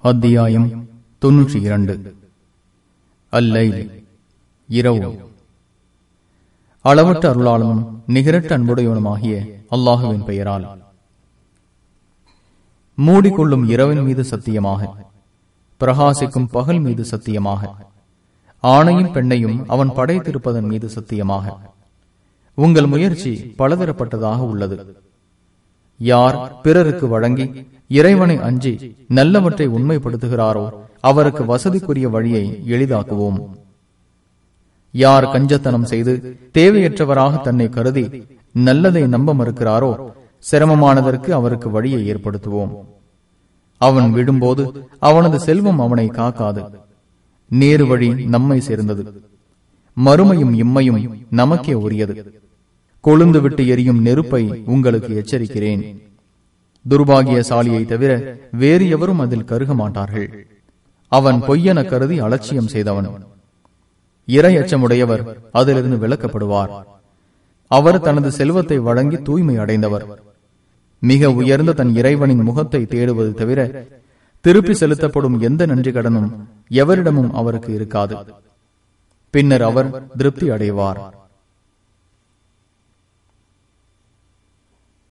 அத்தியாயம் தொன்னூற்றி இரண்டு அல்லை இரவு அளவற்ற அருளாளனும் நிகரற்ற அன்புடையவனுமாகிய அல்லாஹுவின் பெயரால் மூடிக்கொள்ளும் இரவின் மீது சத்தியமாக பிரகாசிக்கும் பகல் மீது சத்தியமாக ஆணையும் பெண்ணையும் அவன் படைத்திருப்பதன் மீது சத்தியமாக உங்கள் முயற்சி பலதரப்பட்டதாக உள்ளது யார் பிறருக்கு வழங்கி இறைவனை அஞ்சி நல்லவற்றை உண்மைப்படுத்துகிறாரோ அவருக்கு வசதிக்குரிய வழியை எளிதாக்குவோம் யார் கஞ்சத்தனம் செய்து தேவையற்றவராக தன்னை கருதி நல்லதை நம்ப மறுக்கிறாரோ சிரமமானதற்கு அவருக்கு வழியை ஏற்படுத்துவோம் அவன் விடும்போது அவனது செல்வம் அவனை காக்காது நேரு வழி நம்மை சேர்ந்தது மறுமையும் இம்மையும் நமக்கே உரியது கொழுந்து விட்டு எரியும் நெருப்பை உங்களுக்கு எச்சரிக்கிறேன் துர்பாகியசாலியை தவிர வேறு எவரும் அதில் கருக மாட்டார்கள் அவன் பொய்யென கருதி அலட்சியம் செய்தவன் இறை அச்சமுடையவர் அதிலிருந்து விளக்கப்படுவார் அவர் தனது செல்வத்தை வழங்கி தூய்மை அடைந்தவர் மிக உயர்ந்த தன் இறைவனின் முகத்தை தேடுவது தவிர திருப்பி செலுத்தப்படும் எந்த நன்றி கடனும் எவரிடமும் அவருக்கு இருக்காது பின்னர் அவர் திருப்தி அடைவார்